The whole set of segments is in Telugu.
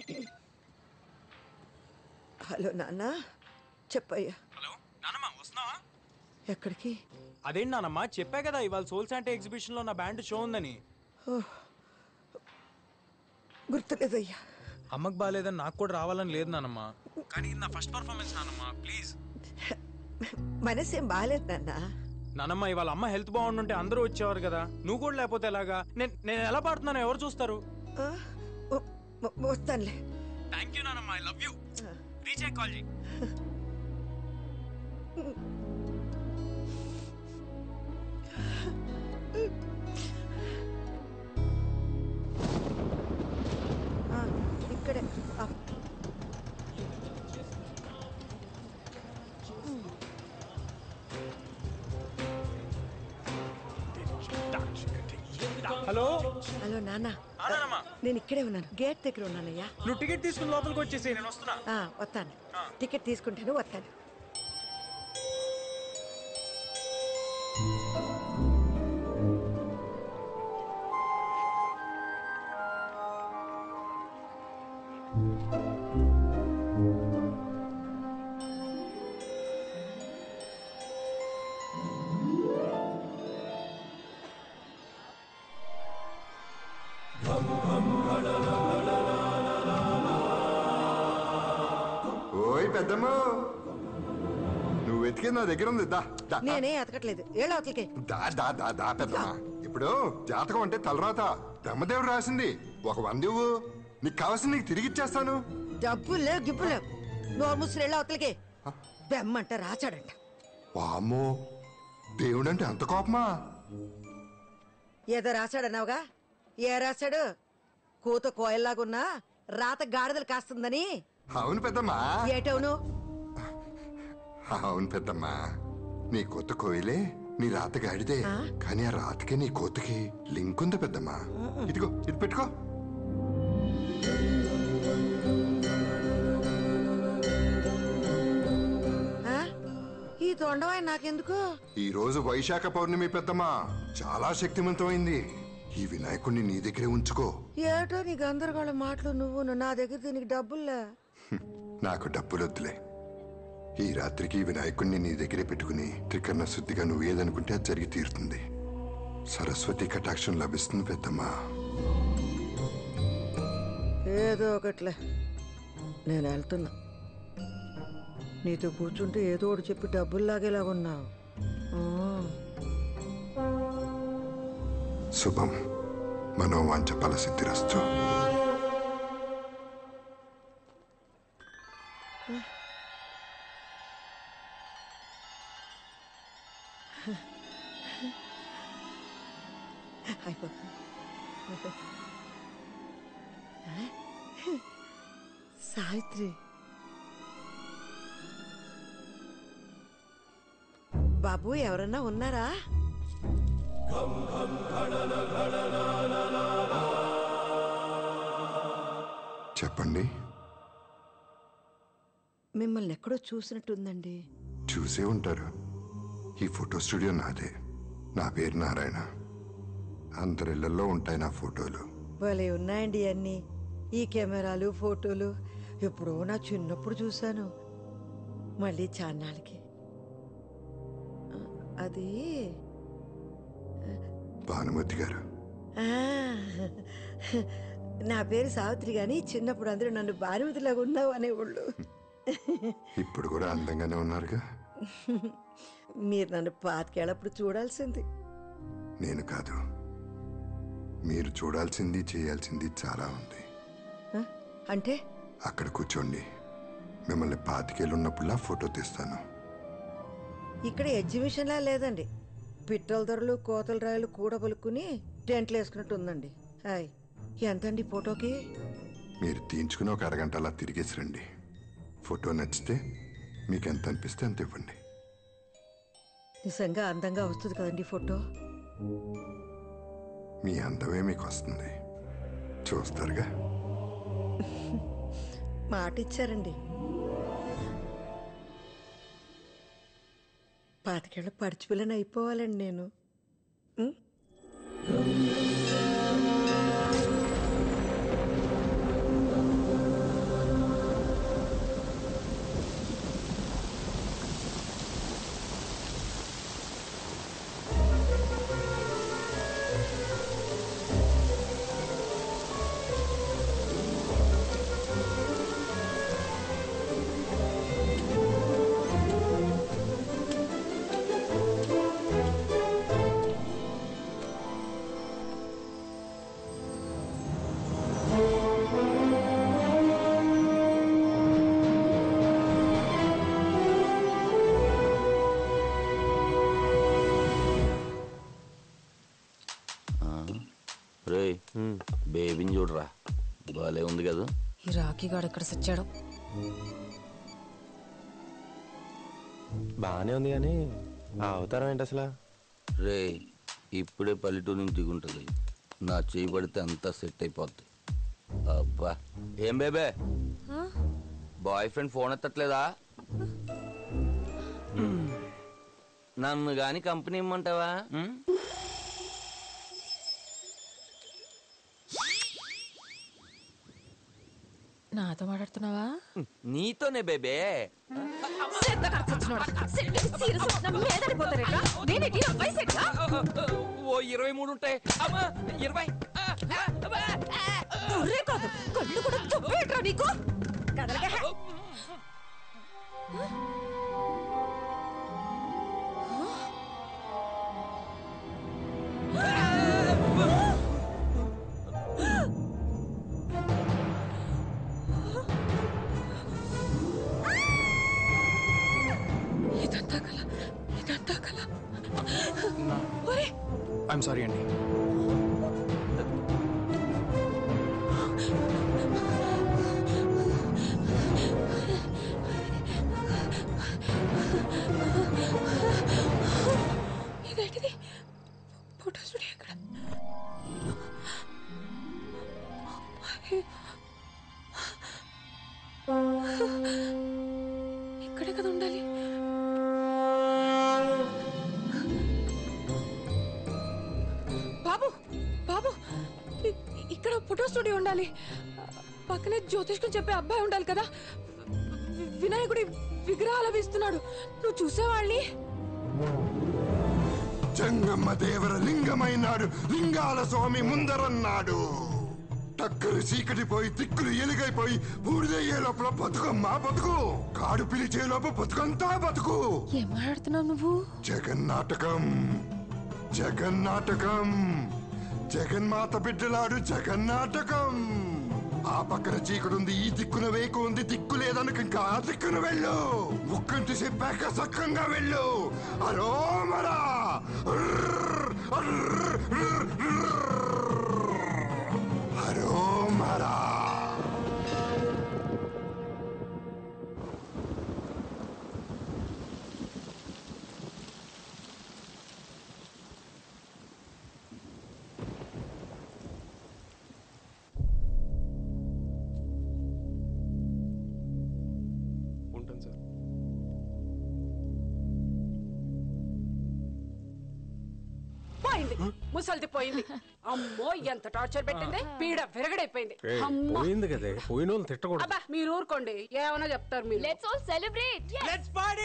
హలో నాన్న చెప్పయ్యా హలో నానమ్మ వస్తున్నావా ఎక్కడికి అదేంటి నానమ్మ చెప్పా కదా ఇవాళ సోల్ శాంటే ఎగ్జిబిషన్ లో నా బ్యాండ్ షో ఉందని గుర్తులేదయ్యా అమ్మకి బాగాలేదని నాకు కూడా రావాలని లేదు నానమ్మ కానీ ఇది నా ఫస్ట్ పర్ఫార్మెన్స్ నానమ్మ ప్లీజ్ మనసేం బాగాలేదు నాన్న నానమ్మ ఇవాళ అమ్మ హెల్త్ బాగుండుంటే అందరూ వచ్చేవారు కదా నువ్వు కూడా లేకపోతే ఎలాగా నేను నేను ఎలా పాడుతున్నానో ఎవరు చూస్తారు ఆ, వ- వ- వస్తానులే థ్యాంక్ యూ నానమ్మ I love you reach call చేయి ఆ, ఇక్కడే ఆ, హలో హలో నాన్న ఆ, నానమ్మ నేను ఇక్కడే ఉన్నాను గేట్ దగ్గర ఉన్నానయ్యా నువ్వు టికెట్ తీసుకుని లోపలికి వచ్చేసి నేను వస్తున్నా ఆ, వస్తాను టికెట్ తీసుకుంటాను వస్తాను ఓయ్ పెద్దమ్మ నువ్వు వెతికేది నా దగ్గర ఉంది దా దా, నేనే ఎతకట్లేదు ఏళ్ళ అవతలకి దా దా దా దా పెద్దమ్మ ఇప్పుడు జాతకం అంటే తలరాత బ్రహ్మదేవుడు రాసింది ఒక వంద ఇవ్వు నీకు కావాల్సింది నీకు తిరిగి ఇచ్చేస్తాను డబ్బులు లేవు గిప్పులు లేవు నోరు ముసురు ఏళ్ళ అవతలకి బెమ్మంట రాచాడంట వామ్మో దేవుడంటే అంత కోపమా ఏదో రాశాడన్నావుగా ఏ రాశాడు కూత కోయల్లాగున్నా రాత గాడిదలు కాస్తుందని అవును పెద్దమ్మా ఏటవును అవును పెద్దమ్మా నీ కొత్త కోయిలే నీ రాత గాడిదే ఆ? కానీ ఆ రాతకి నీ కోతకి లింక్ ఉంది పెద్దమ్మా ఇదిగో ఇది పెట్టుకో ఆ? ఈ తొండవాయి నాకెందుకు ఈ రోజు వైశాఖ పౌర్ణమి పెద్దమ్మా చాలా శక్తివంతమైంది ఈ వినాయకుణ్ణి నీ దగ్గరే ఉంచుకో ఏటో నీ గందరగోళం మాటలు నువ్వు నా దగ్గర దీనికి డబ్బుల్లా హ్మ్, నాకు డబ్బులొద్దులే ఈ రాత్రికి ఈ వినాయకుణ్ణి నీ దగ్గరే పెట్టుకుని త్రికరణ శుద్ధిగా నువ్వు ఏదనుకుంటే అది జరిగి తీరుతుంది సరస్వతి కటాక్షం లభిస్తుంది పెద్దమ్మా ఏదో ఒకట్లే నేను వెళ్తున్నా నీతో కూర్చుంటే ఏదో ఒకటి చెప్పి డబ్బులు లాగేలాగున్నావు ఆ. శుభం మనోవాంఛ ఫలసిద్ధిరస్తు అయిపోతుంది సావిత్రి బాబు ఎవరన్నా ఉన్నారా చెప్పండి మిమ్మల్ని ఎక్కడో చూసినట్టుందండి చూసే ఉంటారు ఈ ఫోటో స్టూడియో నాదే నా పేరు నారాయణ అందరిళ్లలో ఉంటాయి నా ఫోటోలు భలే ఉన్నాయండి అన్ని ఈ కెమెరాలు ఫోటోలు ఎప్పుడో నా చిన్నప్పుడు చూశాను మళ్ళీ చాన్నాళ్ళకి ఆ, అది భానుమతి గారు ఆ, నా పేరు సావిత్రి గాని చిన్నప్పుడు అందరూ నన్ను భానుమతిలాగా ఉన్నావు అనేవాళ్ళు ఇప్పుడు కూడా అందంగానే ఉన్నారుగా మీరు నన్ను పాతికేళ్ళప్పుడు చూడాల్సింది నేను కాదు మీరు చూడాల్సింది చేయాల్సింది చాలా ఉంది ఆ, అంటే అక్కడ కూర్చోండి మిమ్మల్ని పాతికేళ్ళున్నప్పుడులా ఫోటో తీస్తాను ఇక్కడ ఎగ్జిబిషన్లా లేదండి పిట్టల ధరలు కోతల రాయలు కూడబలుకుని టెంట్లు వేసుకున్నట్టు ఉందండి హాయ్ ఎంతండి ఫోటోకి మీరు తీయించుకుని ఒక అరగంట అలా తిరిగేసి రండి ఫోటో నచ్చితే మీకు ఎంత అనిపిస్తే అంత ఇవ్వండి నిజంగా అందంగా వస్తుంది కదండి ఫోటో మీ అందమే మీకు వస్తుంది చూస్తారుగా మాట ఇచ్చారండి పాతికేళ్ళ పడిచిపిల్లని అయిపోవాలండి నేను ఉం? చూడరా బాలే ఉంది కదా ఈ రాఖీ గాడు ఎక్కడ సచ్చాడు బాగానే ఉంది కానీ ఆ అవతారం ఏంటి అసలు రే ఇప్పుడే పల్లెటూరు నుంచి దిగుంటుంది నా చేయి పడితే అంతా సెట్ అయిపోద్ది అబ్బా ఏం బేబే బాయ్ ఫ్రెండ్ ఫోన్ ఎత్తట్లేదా నన్ను గాని కంపెనీ ఇమ్మంటావా ఉం? నాతో మాట్లాడుతున్నావా నీతోనే బేబే ఓ ఇరవై మూడు ఉంటాయి అమ్మా ఇరవై ఆ, ఆ, అబ్బా, ఆ. కళ్ళు కూడా చెప్పేట్రా నీకు ఇదంతా కల ఇదంతా కల ఒరే ఐఎమ్ సారీ అండి ఇదేంటిది ఫోటో స్టూడియో ఎక్కడ ఇక్కడే కదా ఉండాలి బాబు బాబు ఇ- ఇక్కడ ఫోటో స్టూడియో ఉండాలి పక్కనే జ్యోతిష్కం చెప్పే అబ్బాయి ఉండాలి కదా వి- వినాయకుడి విగ్రహాలు అవి ఇస్తున్నాడు నువ్వు చూసేవాళ్ళని జంగమ్మ దేవర లింగమైనాడు లింగాల స్వామి ముందరన్నాడు టక్కలు చీకటి పోయి తిక్కులు ఎలుగైపోయి బూడిదయ్యే లోపల బతుకమ్మ బతుకు కాడు పిలిచే లోపల బతుకంతా బతుకు ఏం మాట్లాడుతున్నావు నువ్వు జగన్నాటకం జగన్నాటకం జగన్మాత బిడ్డలాడు జగన్నాటకం ఆ పక్కన చీకడుంది ఈ దిక్కున వేకు ఉంది దిక్కు లేదనుక ఇంకా ఆ దిక్కున వెళ్ళు ముక్కంటి చెప్పాక సక్కంగా వెళ్ళు అరో మరా హరో మరా ఉంటాను సార్ పోయింది ముసల్ది పోయింది అమ్మో ఎంత టార్చర్ పెట్టింది పీడ విరగడైపోయింది ఏయ్, అమ్మ పోయింది కదే పోయిన వాళ్ళు తిట్టకూడదు అబ్బా మీరు ఊరుకోండి ఏమన్నా చెప్తారు మీరు Let's all celebrate. Yes.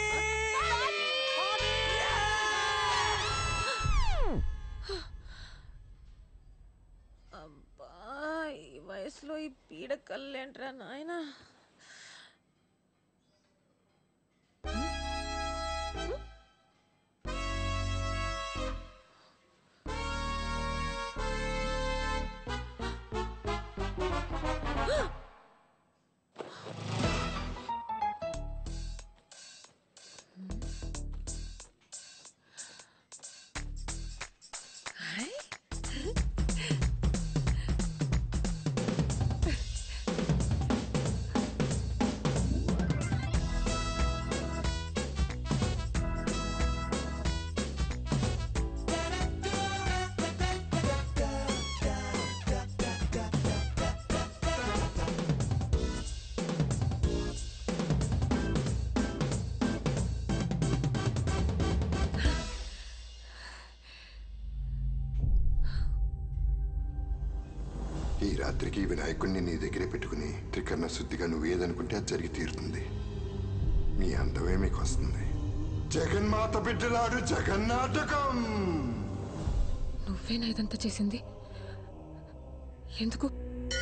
అబ్బా ఈ వయసులో ఈ పీడ కళ్ళేంట్రా నాయనా ఈ రాత్రికి వినాయకుడిని నీ దగ్గరే పెట్టుకుని త్రికరణ శుద్ధిగా నువ్వు ఏదనుకుంటే అది జరిగి తీరుతుంది మీ అందమే మీకు వస్తుంది జగన్మాత బిడ్డలాడు జగన్నాటకం నువ్వేనా ఇదంతా చేసింది ఎందుకు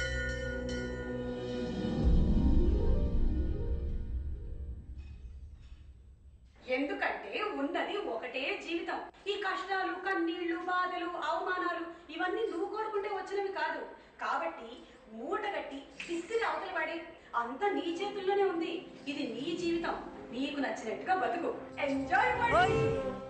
ఎందుకంటే ఉన్నది ఒకటే జీవితం ఈ కష్టాలు కన్నీళ్లు బాధలు అవమానాలు ఇవన్నీ నువ్వు కోరుకుంటే వచ్చినవి కాదు కాబట్టి మూటగట్టి విసిరి అవతల పడి అంత నీ చేతుల్లోనే ఉంది ఇది నీ జీవితం నీకు నచ్చినట్టుగా బతుకు ఎంజాయ్